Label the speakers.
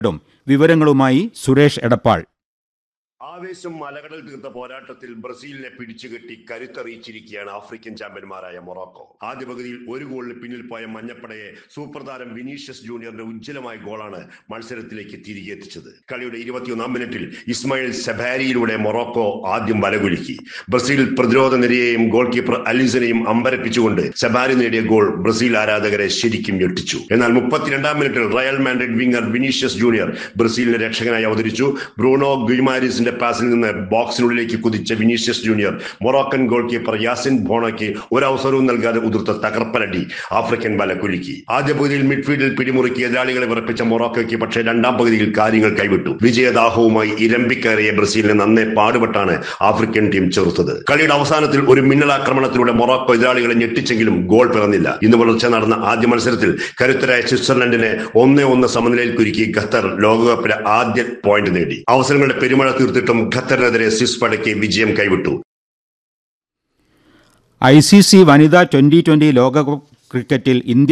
Speaker 1: ും വിവരങ്ങളുമായി സുരേഷ് എടപ്പാൾ
Speaker 2: ആവേശം മലകടൽ തീർത്ത പോരാട്ടത്തിൽ ബ്രസീലിനെ പിടിച്ചുകെട്ടി കരുത്തറിയിച്ചിരിക്കുകയാണ് ആഫ്രിക്കൻ ചാമ്പ്യന്മാരായ മൊറോക്കോ ആദ്യ പകുതിയിൽ ഒരു ഗോളിന് പിന്നിൽ പോയ മഞ്ഞപ്പടയെ സൂപ്പർ താരം വിനീഷ്യസ് ജൂനിയറിന്റെ ഉജ്ജ്വലമായ ഗോളാണ് മത്സരത്തിലേക്ക് തിരികെ എത്തിച്ചത് കളിയുടെ ഇരുപത്തിയൊന്നാം മിനിറ്റിൽ ഇസ്മായിൽ സെബാരിയിലൂടെ മൊറോക്കോ ആദ്യം വലകുലുക്കി ബ്രസീൽ പ്രതിരോധ നിരയെയും ഗോൾ കീപ്പർ അലിസനെയും അമ്പരപ്പിച്ചുകൊണ്ട് സെബാരി നേടിയ ഗോൾ ബ്രസീൽ ആരാധകരെ ശരിക്കും ഞെട്ടിച്ചു എന്നാൽ മുപ്പത്തിരണ്ടാം മിനിറ്റിൽ Real Madrid winger Vinicius Junior ബ്രസീലിന്റെ രക്ഷകനായി അവതരിച്ചു ബ്രൂണോ ഗുയ്മാരിസിന്റെ പാസിൽ നിന്ന് ബോക്സിനുള്ളിലേക്ക് കുതിച്ച Vinicius Junior Moroccan goalkeeper Yassine ബോണോയ്ക്ക് ഒരു അവസരവും നൽകാതെ ഉതിർത്ത തകർപ്പനടി ആഫ്രിക്കൻ വല കുലുക്കി ആദ്യ പകുതിയിൽ മിഡ്ഫീൽഡിൽ പിടിമുറുക്കി എതിരാളികളെ വിറപ്പിച്ച മൊറോക്കോയ്ക്ക് പക്ഷേ രണ്ടാം പകുതിയിൽ കാര്യങ്ങൾ കൈവിട്ടു വിജയദാഹവുമായി ഇരമ്പിക്കയറിയ ബ്രസീലിനെ നന്നേ പാടുപെട്ടാണ് ആഫ്രിക്കൻ ടീം ചെറുത്തത് കളിയുടെ അവസാനത്തിൽ ഒരു മിന്നലാക്രമണത്തിലൂടെ മൊറോക്കോ എതിരാളികളെ ഞെട്ടിച്ചെങ്കിലും ഗോൾ പിറന്നില്ല ഇന്ന് പുലർച്ചെ നടന്ന ആദ്യ മത്സരത്തിൽ കരുത്തരായ സ്വിറ്റ്സർലൻഡിനെ ഒന്നേ ഒന്ന് സമനിലയിൽ കുരുക്കി ഖത്തർ ലോകകപ്പിലെ ആദ്യ പോയിന്റ് നേടി അവസരങ്ങളുടെ പെരുമഴ തീർത്തിട്ടും ഖത്തറിനെതിരെ സ്വിസ് പടയ്ക്ക് വിജയം കൈവിട്ടു
Speaker 1: ഐ സി സി വനിതാ ട്വന്റി ട്വന്റി ലോകകപ്പ് ക്രിക്കറ്റിൽ ഇന്ത്യ